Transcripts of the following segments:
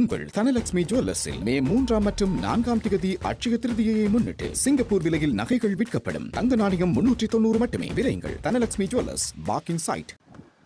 உங்கள் தனலட்சுமி ஜுவல்லர்ஸில் மே மூன்றாம் மற்றும் நான்காம் திகதி அட்சய திருதியை முன்னிட்டு சிங்கப்பூர் விலையில் நகைகள் விற்கப்படும் தங்க நாணயம் முன்னூற்றி தொண்ணூறு மட்டுமே விரைங்கள் தனலட்சுமி ஜுவல்லர்ஸ் பாக்கின் சைட்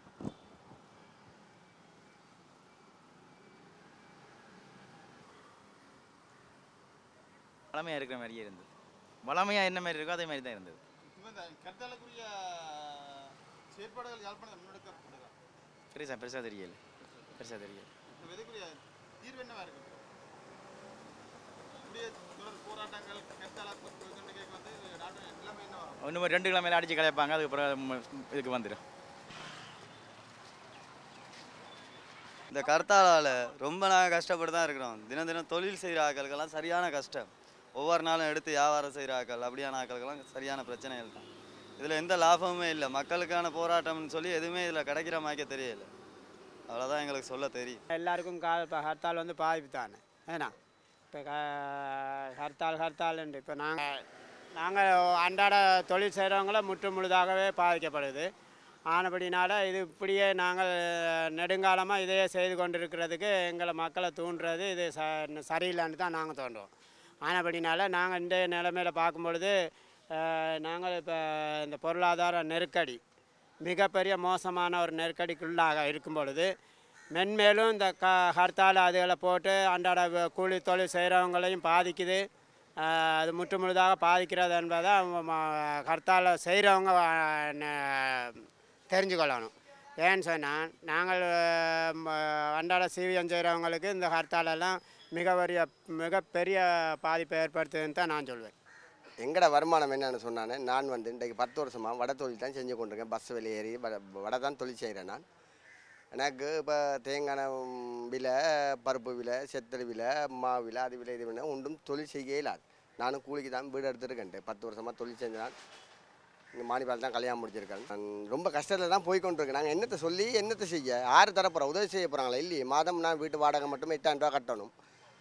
வளமையாக இருக்கிற மாதிரியே இருந்தது வளமையாக என்ன மாதிரி இருக்கோ அதே மாதிரி தான் இருந்தது இப்போ இந்த கர்த்தாலுக்குரிய செயற்பாடுகள் யாழ்ப்பாணத்தில் முன்னெடுக்கப்படுதா பெருசாக பெருசாக தெரியல பெருசாக தெரியல இப்போ இதுக்குரிய தீர்வு என்னவா இருக்கு இப்படியே தொடர் போராட்டங்கள் கர்த்தாலா கேட்க வந்து நாட்டு நிலைமை என்ன வரும் ஒன்று ரெண்டு கிலோ மேலே அடித்து கலைப்பாங்க அதுக்கப்புறம் ம- இதுக்கு வந்துடும் இந்த கர்த்தாலால் ரொம்ப நாங்கள் கஷ்டப்பட்டு தான் இருக்கிறோம் தினம் தினம் தொழில் செய்கிற ஆட்களுக்கெல்லாம் சரியான கஷ்டம் ஒவ்வொரு நாளும் எடுத்து வியாபாரம் செய்கிற ஆட்கள் அப்படியான ஆட்களுக்கெல்லாம் சரியான பிரச்சனைகள் தான் இதில் எந்த லாபமுமே இல்லை மக்களுக்கான போராட்டம்னு சொல்லி எதுவுமே இதில் கிடைக்கிற மாதிரியே தெரியல அவ்வளோதான் எங்களுக்கு சொல்ல தெரியும் எல்லாருக்கும் கா இப்போ ஹர்த்தால் வந்து பாதிப்பு தானே ஏன்னா இப்போ க ஹர்த்தால் ஹர்த்தால்ன்ட்டு இப்போ நாங்கள் நாங்கள் அன்றாட தொழில் செய்கிறவங்கள முற்று முழுதாகவே பாதிக்கப்படுது ஆனபடினால இது இப்படியே நாங்கள் நெடுங்காலமாக இதையே செய்து கொண்டிருக்கிறதுக்கு எங்களை மக்களை தூண்டுறது இது ச சரியில்லைன்னு தான் நாங்கள் தோன்றுவோம் ஆனபடினால நாங்கள் இந்த நிலைமையில பார்க்கும் பொழுது அஹ், நாங்கள் இப்போ இந்த பொருளாதார நெருக்கடி மிகப்பெரிய மோசமான ஒரு நெருக்கடிக்குள்ளாக இருக்கும் பொழுது மென்மேலும் இந்த க ஹர்த்தால் அதுகளை போட்டு அன்றாட வ- கூலி தொழில் செய்கிறவங்களையும் பாதிக்குது ஆஹ் அது முற்று முழுதாக பாதிக்கிறது என்பதை அவங்க ம- ஹர்த்தால் செய்கிறவங்க தெரிஞ்சுக்கொள்ளணும் ஏன்னு சொன்னால் நாங்கள் ம, அன்றாட சீவியம் செய்கிறவங்களுக்கு இந்த ஹர்த்தாலெல்லாம் மிக பெரிய மிகப்பெரிய பாதிப்பை ஏற்படுத்துதுன்னு தான் நான் சொல்வேன் எங்கட வருமானம் என்னன்னு சொன்னானே நான் வந்து இன்றைக்கு பத்து வருஷமாக வட தொழில் தான் செஞ்சு கொண்டிருக்கேன் பஸ் வெளியேறி வட வடை தான் தொழில் செய்கிறேன் நான் எனக்கு இப்போ தேங்காய் விலை பருப்பு விலை செத்தல் விலை மாவு விலை அது விலை இது விலை ஒன்றும் தொழில் செய்ய இல்லாது நானும் கூலிக்கு தான் வீடு எடுத்துருக்கேன் பத்து வருஷமாக தொழில் செஞ்சேன் இங்கே மாணிப்பால் தான் கல்யாணம் முடிச்சிருக்கேன் நான் ரொம்ப கஷ்டத்தில் தான் போய் கொண்டிருக்கேன் நாங்கள் என்னத்தை சொல்லி என்னத்தை செய்ய யார் தரப்போகிறோம் உதவி செய்ய போகிறாங்களா இல்லையே மாதம் நான் வீட்டு வாடகை மட்டும் எட்டாயிரம் ரூபா கட்டணும்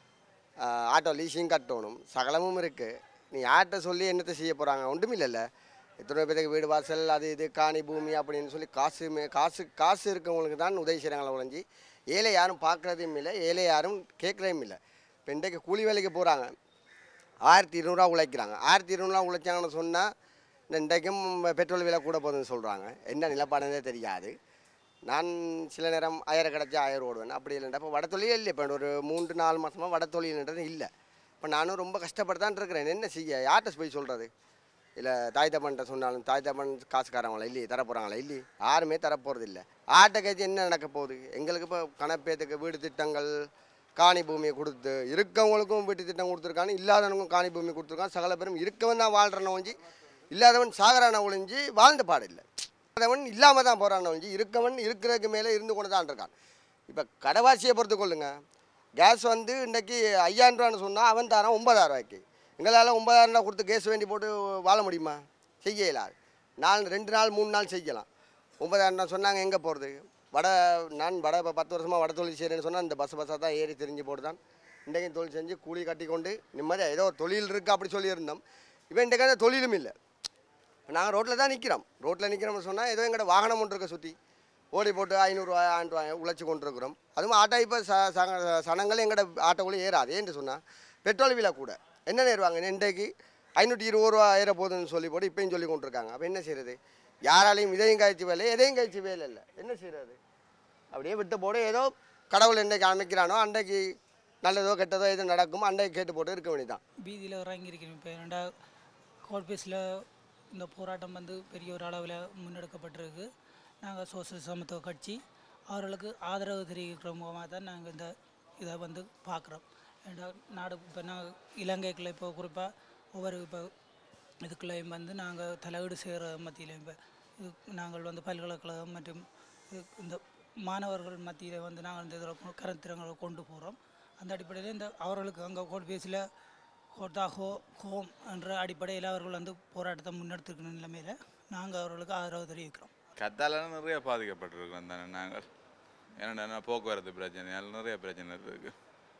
ஆஹ் ஆட்டோ லீஸிங் கட்டணும் சகலமும் இருக்குது நீ யார்கிட்ட சொல்லி என்னத்தை செய்ய போகிறாங்க ஒன்றும் இல்லைல்ல எத்தனை பேருக்கு வீடு வாசல் அது இது காணி பூமி அப்படின்னு சொல்லி காசு மே- காசு காசு இருக்கவங்களுக்கு தான் உதவி செய்கிறாங்களே ஒழிஞ்சு ஏழை யாரும் பார்க்குறதையும் இல்லை ஏழை யாரும் கேட்குறதும் இல்லை இப்போ இன்றைக்கு கூலி வேலைக்கு போகிறாங்க ஆயிரத்தி இருநூறுவா உழைக்கிறாங்க ஆயிரத்தி இருநூறுவா உழைச்சாங்கன்னு சொன்னால் இன்றைக்கும் பெட்ரோல் விலை கூட போகுதுன்னு சொல்கிறாங்க என்ன நிலப்பாடுனே தெரியாது நான் சில நேரம் ஆயிரம் கிடச்சா ஆயிரம் ஓடுவேன் அப்படி இல்லைண்டா இப்போ வட தொழிலே இல்லை இப்போ ஒரு மூன்று நாலு மாதமாக வட தொழில்ன்றது இல்லை இப்போ நானும் ரொம்ப கஷ்டப்பட்டு தான் இருக்கிறேன் என்ன செய்ய யார்கிட்ட போய் சொல்கிறது இல்லை தாய் தப்பன்ட்ட சொன்னாலும் தாய் தப்பன் காசுக்காரங்களா இல்லையே தரப்போகிறாங்களா இல்லையே யாருமே தரப்போகிறது இல்லை ஆட்டை கழிச்சு என்ன நடக்க போகுது எங்களுக்கு இப்போ கணப்பேத்துக்கு வீடு திட்டங்கள் காணி பூமியை கொடுத்து இருக்கவங்களுக்கும் வீட்டு திட்டம் கொடுத்துருக்காங்க இல்லாதவனுக்கும் காணி பூமி கொடுத்துருக்கான் சகல பேரும் இருக்கவன் தான் வாழ்கிறன ஒழிஞ்சு இல்லாதவன் சாகரான ஒழிஞ்சு வாழ்ந்த பாடில்லை இல்லாதவன் இல்லாமல் தான் போகிறான் ஒழிஞ்சு இருக்கவன் இருக்கிறதுக்கு மேலே இருந்து கொண்டு தான் இருக்கான் இப்போ கடைவாசியை பொறுத்து கொள்ளுங்க கேஸ் வந்து இன்றைக்கி ஐயாயிரம் ரூபான்னு சொன்னால் அவன் தரான் ஒன்பதாயிரம் ரூபாய்க்கு எங்களால் ஒன்பதாயிரம் ரூபா கொடுத்து கேஸ் வேண்டி போட்டு வாழ முடியுமா செய்ய இயலாது நாலு ரெண்டு நாள் மூணு நாள் செய்யலாம் ஒன்பதாயிரம் ரூபா சொன்னாங்க எங்கே போகிறது வட நான் வட இப்போ பத்து வருஷமாக வட தொழில் செய்கிறேன்னு சொன்னால் இந்த பஸ் பஸ்ஸாக தான் ஏறி தெரிஞ்சு போட்டு தான் இன்றைக்கும் தொழில் செஞ்சு கூலி கட்டி கொண்டு நிம்மதியாக ஏதோ ஒரு தொழில் இருக்குது அப்படி சொல்லியிருந்தோம் இவன் இன்றைக்கான தொழிலும் இல்லை நாங்கள் ரோட்டில் தான் நிற்கிறோம் ரோட்டில் நிற்கிறோம்னு சொன்னால் ஏதோ எங்களோட வாகனம் ஒன்று இருக்க சுற்றி ஓடி போட்டு ஐநூறுரூவா ஆயிரம் ரூபாய் உழைச்சி கொண்டு இருக்கிறோம் அதுவும் ஆட்டோ இப்போ ச ச- சனங்கள் எங்களோட ஆட்டோக்குள்ளே ஏறாது ஏன்னு சொன்னால் பெட்ரோல் விலை கூட என்ன ஏறுவாங்க இன்றைக்கு ஐநூற்றி இருபது ரூபா ஏற போகுதுன்னு சொல்லி போட்டு இப்பயும் சொல்லி கொண்டிருக்காங்க அப்போ என்ன செய்யறது யாராலையும் இதையும் கழிச்சு வேலை எதையும் கழிச்சு வேலை இல்லை என்ன செய்யறது அப்படியே விட்டு போடு ஏதோ கடவுள் என்னைக்கு அமைக்கிறானோ அன்றைக்கு நல்லதோ கெட்டதோ எது நடக்கும் அன்றைக்கு கேட்டு போட்டு இருக்க வேண்டியதான் வீதியில் இறங்கியிருக்கிறேன் இப்போ ரெண்டா கோல்பேஸில் இந்த போராட்டம் வந்து பெரிய ஒரு அளவில் முன்னெடுக்கப்பட்டிருக்கு நாங்கள் சோசியல் சமத்துவ கட்சி அவர்களுக்கு ஆதரவு தெரிவிக்கிற முகமாக தான் நாங்கள் இந்த இதை வந்து பார்க்குறோம் ஏண்டா நாடு இப்போ நாங்கள் இலங்கைக்குள்ள இப்போ குறிப்பாக ஒவ்வொரு இப்போ இதுக்குள்ளேயும் வந்து நாங்கள் தலையீடு செய்கிற மத்தியிலையும் இப்போ இது நாங்கள் வந்து பல்கலைக்கழகம் மற்றும் இது- இந்த மாணவர்கள் மத்தியில் வந்து நாங்கள் இந்த இதில் கருத்திரங்களை கொண்டு போகிறோம் அந்த அடிப்படையில் இந்த அவர்களுக்கு அங்கே கோட்பேஸில் ஹோட்டா ஹோ ஹோம் என்ற அடிப்படையில் அவர்கள் வந்து போராட்டத்தை முன்னெடுத்துக்கிற நிலைமையில் நாங்கள் அவர்களுக்கு ஆதரவு தெரிவிக்கிறோம் கத்தால நிறைய பாதிக்கப்பட்டிருக்கோம் தானே நாங்கள் ஏன்னா போக்குவரத்து பிரச்சனையால் நிறைய பிரச்சனை இருக்குது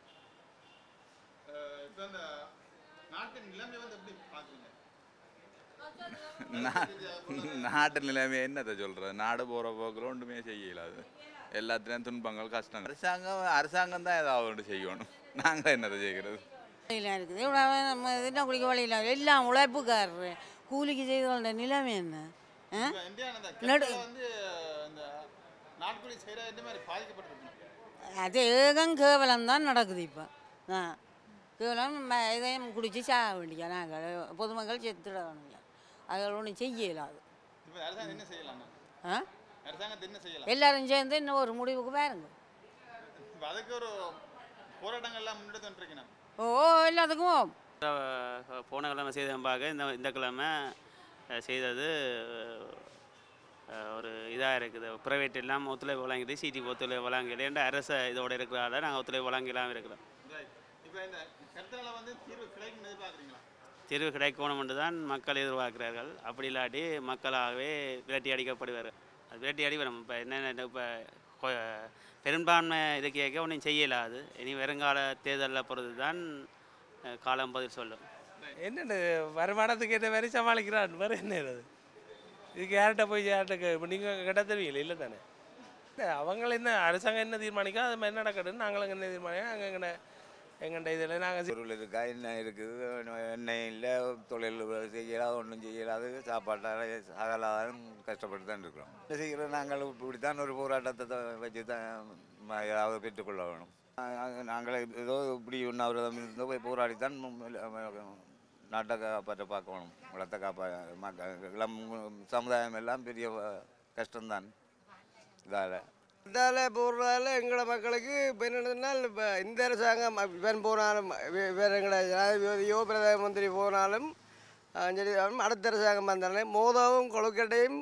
இப்போ இந்த நாட்டின் நிலைமை வந்து எப்படி பார்க்குறீங்க நா- நாட்டு நிலைமை என்னத்தை சொல்கிறது நாடு போகிற போக்கில் ஒன்றுமே செய்யல அது எல்லாத்துலேயும் துன்பங்கள் கஷ்டங்கள் அரசாங்கம் அரசாங்கம் தான் ஏதாவது ஒன்று செய்யணும் நாங்கள் என்னத்தை செய்கிறது வழியில் இருக்குது இவ்வளோ நம்ம என்ன குடிக்க வழியில் எல்லாம் உழைப்புக்காரரு கூலிக்கு செய்தவங்களோட நிலைமை என்ன ஆ? இப்ப இந்தியா இந்த நடு- கேரளால வந்து இந்த நாட்குடி செய்கிற இந்த மாதிரி பாதிக்கப்பட்டிருக்கு அது ஏகம் கேவலம் தான் நடக்குது இப்போ ஆ கேவலம் ம- இதையும் குடித்து சாக வேண்டிய நாங்கள் பொதுமக்கள் செத்துடணுங்க அதில் ஒன்றும் செய்ய இயலாது இப்போ அரசாங்கம் என்ன செய்யலாம் ஆ அரசாங்கத்தை என்ன செய்யலாம் எல்லாரும் சேர்ந்து இன்னும் ஒரு முடிவுக்கு பாருங்க இப்போ அதுக்கு ஒரு போராட்டங்கள்லாம் முன்னெடுத்து வந்துருக்கீங்க ஓ எல்லாத்துக்கும் போன கிழமை செய்தம்பாக இந்த இந்த கிழமை அஹ், செய்தது அஹ், ஒரு இதாக இருக்குது ப்ரைவேட் எல்லாம் ஒத்துழைப்பு வழங்குது சிடி ஒத்துழைப்பு வழங்குது என்ற அரசு இதோட இருக்கிறதால நாங்கள் ஒத்துழைப்பு வழங்கலாம் இருக்கிறோம் இப்போ இந்த கருத்தால வந்து தீர்வு கிடைக்கும் எதிர்பார்க்குறீங்களா தீர்வு கிடைக்கணும் என்று தான் மக்கள் எதிர்பார்க்கிறார்கள் அப்படி இல்லாட்டி மக்களாகவே விரட்டி அடிக்கப்படுவார் அது விரட்டி அடிப்படும் இப்போ என்னென்ன இப்போ பெரும்பான்மை இது கேட்க ஒன்றும் செய்யலாது இனி வருங்கால தேர்தலில் பொறுத்து தான் அஹ், காலம் பதில் சொல்லும் என்னென்ன வருமானத்துக்கு ஏற்ற மாதிரி சமாளிக்கிறான் வேறு என்ன இது இதுக்கு யார்கிட்ட போய் யார்கிட்ட இப்போ நீங்கள் கேட்டால் தெரியுங்களே இல்லை தானே இல்லை அவங்கள என்ன அரசாங்கம் என்ன தீர்மானிக்கோ அது மாதிரி நடக்கட்டுன்னு நாங்களும் என்ன தீர்மானிக்கோ அங்கே எங்கள்ட எங்கள்ட இதில் நாங்கள் பொருள் இருக்கா என்ன இருக்குது எண்ணெய் இல்லை தொழில் செய்யலாது ஒன்றும் செய்யலாது சாப்பாட்டால் அகலாதான் கஷ்டப்பட்டு தான் இருக்கிறோம் என்ன செய்கிறோம் நாங்கள் இப்படி தான் ஒரு போராட்டத்தை தான் வச்சு தான் ம- ஏதாவது பெற்றுக்கொள்ள வேணும் நாங்க- நாங்கள் ஏதோ இப்படி உண்ணாவிரதம் இருந்தோ போய் போராடி தான் நாட்டை காப்பாற்ற பார்க்கணும் குளத்தை காப்பா மக்க இளம் சமுதாயம் எல்லாம் பெரிய கஷ்டம்தான் இதால் இதால் போடுறதால எங்களை மக்களுக்கு இப்போ என்னதுனால் இப்போ இந்த அரசாங்கம் இவன் போனாலும் வே- வேறு எங்களை ஜனாதிபதியோ பிரதம மந்திரி போனாலும் ஆஹ் சரி ஆனாலும் அடுத்த அரசாங்கம் வந்தாலும் மோதவும் கொழுக்கட்டையும்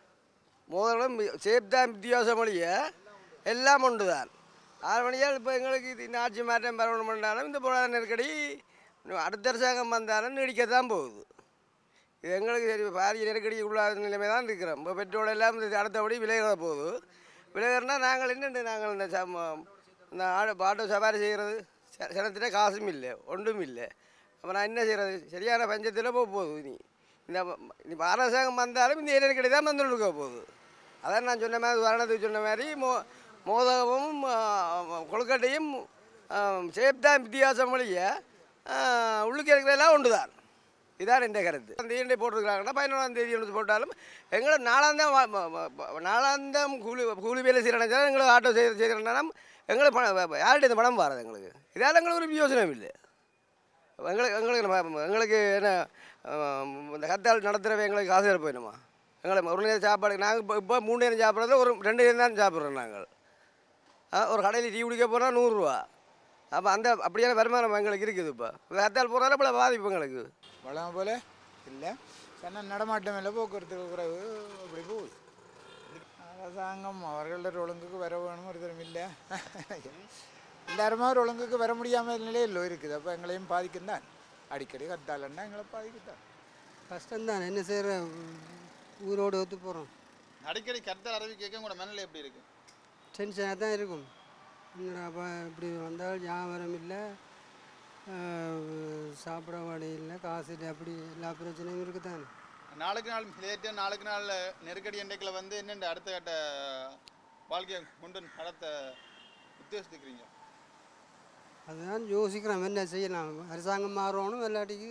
மோதலும் சேப்தான் வித்தியாசம் ஒழிய எல்லாம் ஒன்று தான் ஆறு மணியால் இப்போ எங்களுக்கு இது இந்த ஆட்சி மாற்றம் பரவணும் பண்ணாலும் இந்த பொருளாதார நெருக்கடி இன்னும் அடுத்த அரசாங்கம் வந்தாலும் நீடிக்கத்தான் போகுது இது எங்களுக்கு சரி பாரிய நெருக்கடி உள்ளாத நிலைமை தான் இருக்கிறோம் இப்போ பெட்ரோல் எல்லாம் இது அடுத்தபடி விலைகள போகுது விலைகிறனா நாங்கள் என்னென்று நாங்கள் இந்த சம இந்த ஆடு ஆட்டோ சவாரி செய்கிறது சினத்திட்ட காசும் இல்லை ஒன்றும் இல்லை அப்போ நான் என்ன செய்கிறது சரியான பஞ்சத்தில் போக போகுது இனி இந்த இனி அரசாங்கம் வந்தாலும் இந்த நெருக்கடி தான் வந்து கொடுக்க போகுது அதான் நான் சொன்ன மாதிரி உதாரணத்துக்கு சொன்ன மாதிரி மோ மோதகமும் ஆ, கொழுக்கட்டையும் சேப் தான் வித்தியாசம் ஒழிய ஆ, உள்ளுக்கு இருக்கிறதெல்லாம் ஒன்று தான் இதான் இந்த கருத்து அந்த ஈண்டை போட்டிருக்கிறாங்கன்னா பதினொன்றாம் தேதி ஒன்று போட்டாலும் எங்களை நாலாந்தம் வா- வா- வா- வா- நாலாந்தம் கூலி கூலி வேலை செய்கிறனாலும் எங்களை ஆட்டோ செய்ய செய்கிறனாலும் எங்களுக்கு பணம் யார்கிட்ட இந்த பணம் வராது எங்களுக்கு இதால் எங்களுக்கு ஒரு யோசனை இல்லை எங்களுக்கு எங்களுக்கு நம்ம- எங்களுக்கு என்ன ஆம், இந்த கத்தால் நடத்துகிறவ எங்களுக்கு காசு தர போயிடுமா எங்களை ஒரு நேரம் சாப்பாடு நாங்கள் இப்போ இப்போ மூணு நேரம் சாப்பிட்றது ஒரு ரெண்டு நேரம் தான் சாப்பிட்றோம் நாங்கள் ஆ, ஒரு கடையில் டீ குடிக்க போனால் நூறுரூவா அப்போ அந்த அப்படியான வருமானம் எங்களுக்கு இருக்குது இப்போ கத்தால் போகிறதால இவ்வளோ பாதிப்பு எங்களுக்கு வளம் போல இல்லை சொன்ன நடமாட்டம் இல்லை போக்குவரத்து குறைவு அப்படி போகுது அரசாங்கம் அவர்களோட ஒழுங்குக்கு வர வேணும் ஒருத்தரும் இல்லை எல்லாருமே ஒரு ஒழுங்குக்கு வர முடியாமல் நிலையில் இருக்குது அப்போ எங்களையும் பாதிக்கும் தான் அடிக்கடி கத்தாலன்னா எங்களை பாதிக்கும் தான் கஷ்டம்தான் என்ன செய்கிற ஊரோடு ஒத்து போகிறோம் அடிக்கடி கருத்தால் அறிவி கேட்க உங்களோட மனநிலை எப்படி இருக்கு டென்ஷனாக தான் இருக்கும் என்னடாப்பா இப்படி வந்தால் வியாபாரம் இல்லை ஆஹ், சாப்பிட வழி இல்லை காசு இல்லை அப்படி எல்லா பிரச்சனையும் இருக்குதானே நாளுக்கு நாள் லேட்டு நாளுக்கு நாள் நெருக்கடி எண்டைகளை வந்து என்னென்ன அடுத்த கட்ட வாழ்க்கையை கொண்டு நடத்த உத்தேசிக்கிறீங்க அதுதான் யோசிக்கிறோம் என்ன செய்யலாம் அரசாங்கம் மாறணும் இல்லாட்டிக்கு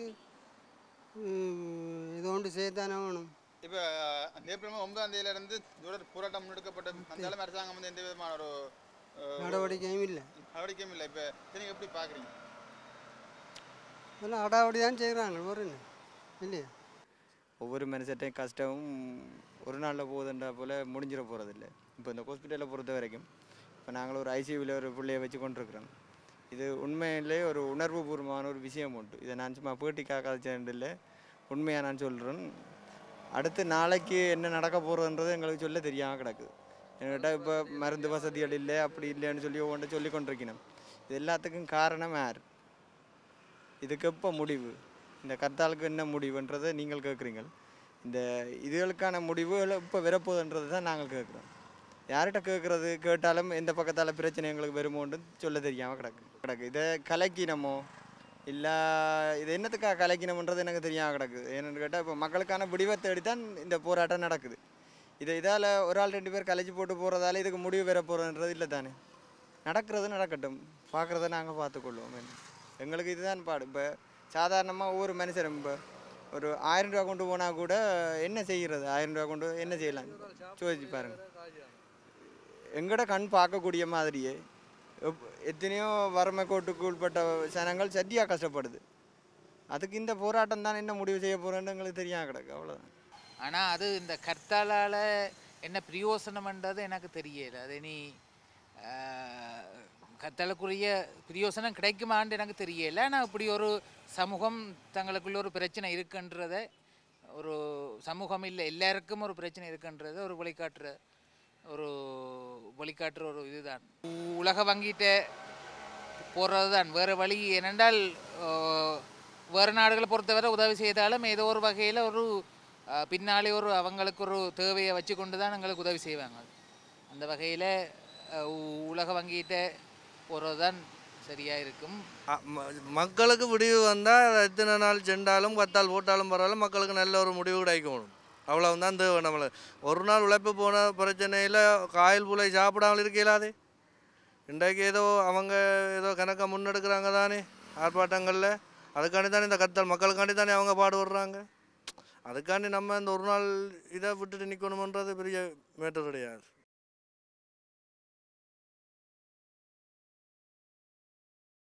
உம், ஏதோ ஒன்று செய்யத்தானே வேணும் இப்போ ஏப்ரல் ஒன்பதாம் தேதியிலிருந்து தொடர் போராட்டம் முன்னெடுக்கப்பட்ட அந்தாலும் அரசாங்கம் வந்து எந்த விதமான ஒரு அஹ், நடவடிக்கையும் இல்லை நடவடிக்கையும் இல்லை இப்போ நீங்கள் எப்படி பார்க்குறீங்க எல்லாம் அடாவடி தான் செய்கிறாங்க ஒரு என்ன இல்லையா ஒவ்வொரு மனுஷட்டையும் கஷ்டமும் ஒரு நாளில் போகுதுன்ற போல் முடிஞ்சிட போகிறதில்ல இப்போ இந்த ஹாஸ்பிட்டலை பொறுத்த வரைக்கும் இப்போ நாங்கள் ஒரு ஐசியூவில் ஒரு பிள்ளையை வச்சு கொண்டிருக்கிறோம் இது உண்மையிலே ஒரு உணர்வுபூர்வமான ஒரு விஷயம் உண்டு இதை நான் சும்மா பேட்டிக்காக கதைச்சேன் இல்லை உண்மையாக நான் சொல்கிறேன் அடுத்து நாளைக்கு என்ன நடக்க போகிறதுன்றது எங்களுக்கு சொல்ல தெரியாமல் கிடக்குது என்கிட்ட இப்போ மருந்து வசதிகள் இல்லை அப்படி இல்லைன்னு சொல்லி ஒவ்வொன்று சொல்லி கொண்டிருக்கணும் இது எல்லாத்துக்கும் காரணம் யார் இதுக்கு எப்போ முடிவு இந்த கர்த்தாலுக்கு என்ன முடிவுன்றதை நீங்கள் கேட்குறீங்க இந்த இதுகளுக்கான முடிவுகள் இப்போ வரப்போகுதுன்றது தான் நாங்கள் கேட்குறோம் யார்கிட்ட கேட்குறது கேட்டாலும் எந்த பக்கத்தால் பிரச்சனை எங்களுக்கு வருமோன்னு சொல்ல தெரியாமல் கிடக்கு கிடக்கு இதை கலக்கி நம்ம இல்லை இது என்னத்துக்காக கலைக்கணும்ன்றது எனக்கு தெரியாம கிடக்குது ஏன்னு கேட்டால் இப்போ மக்களுக்கான விடிவை தேடி தான் இந்த போராட்டம் நடக்குது இதை இதால் ஒரு ஆள் ரெண்டு பேர் கலைச்சி போட்டு போகிறதால இதுக்கு முடிவு பெற போகிறதுன்றது இல்லை தானே நடக்கிறது நடக்கட்டும் பார்க்குறத நாங்கள் பார்த்துக்கொள்வோம் என்ன. எங்களுக்கு இதுதான் பாடு இப்போ சாதாரணமாக ஒவ்வொரு மனுஷரும் இப்போ ஒரு ஆயிரம் ரூபா கொண்டு போனால் கூட என்ன செய்கிறது ஆயிரம் ரூபா கொண்டு என்ன செய்யலாம் சோதிச்சு பாருங்க எங்கட கண் பார்க்கக்கூடிய மாதிரியே எப்- எத்தனையோ வறுமை கோட்டுக்கு உட்பட்ட ஜனங்கள் சரியாக கஷ்டப்படுது அதுக்கு இந்த போராட்டம் தான் என்ன முடிவு செய்ய போகிறோன்னு எங்களுக்கு தெரியாம கிடக்கு அவ்வளோதான் ஆனால் அது இந்த கர்த்தாலால் என்ன பிரயோசனம்ன்றது எனக்கு தெரியல அது நீ கர்த்தாலுக்குரிய பிரயோசனம் கிடைக்குமான்னு எனக்கு தெரியல ஆனால் இப்படி ஒரு சமூகம் தங்களுக்குள்ள ஒரு பிரச்சனை இருக்குன்றத ஒரு சமூகம் இல்லை எல்லாருக்கும் ஒரு பிரச்சனை இருக்குன்றத ஒரு வழிகாட்டுற ஒரு வழிகாட்டுற ஒரு இதுதான் உலக வங்கிட்ட போகிறது தான் வேறு வழி ஏனென்றால் அஹ், வேறு நாடுகளை பொறுத்தவரை உதவி செய்தாலும் ஏதோ ஒரு வகையில் ஒரு அஹ், பின்னாலே ஒரு அவங்களுக்கு ஒரு தேவையை வச்சு கொண்டு தான் எங்களுக்கு உதவி செய்வாங்க அந்த வகையில் உலக வங்கிட்ட போகிறது தான் சரியாக இருக்கும் அ, ம- மக்களுக்கு முடிவு வந்தால் எத்தனை நாள் சென்றாலும் பத்தால் போட்டாலும் பரவாயில்ல மக்களுக்கு நல்ல ஒரு முடிவு கிடைக்கணும் அவ்வளவுதான் தேவை நம்மளை ஒரு நாள் உழைப்பு போன பிரச்சனையில் காயில் புலை சாப்பிடாமல் இருக்கலாதே இன்றைக்கு ஏதோ அவங்க ஏதோ கணக்கை முன்னெடுக்கிறாங்க தானே ஆர்ப்பாட்டங்களில் அதுக்காண்டி தானே இந்த கத்தல் மக்களுக்காண்டி தானே அவங்க பாடுபடுறாங்க அதுக்காண்டி நம்ம இந்த ஒரு நாள் இதை விட்டுட்டு நிற்கணுமன்றது பெரிய மேட்டர் கிடையாது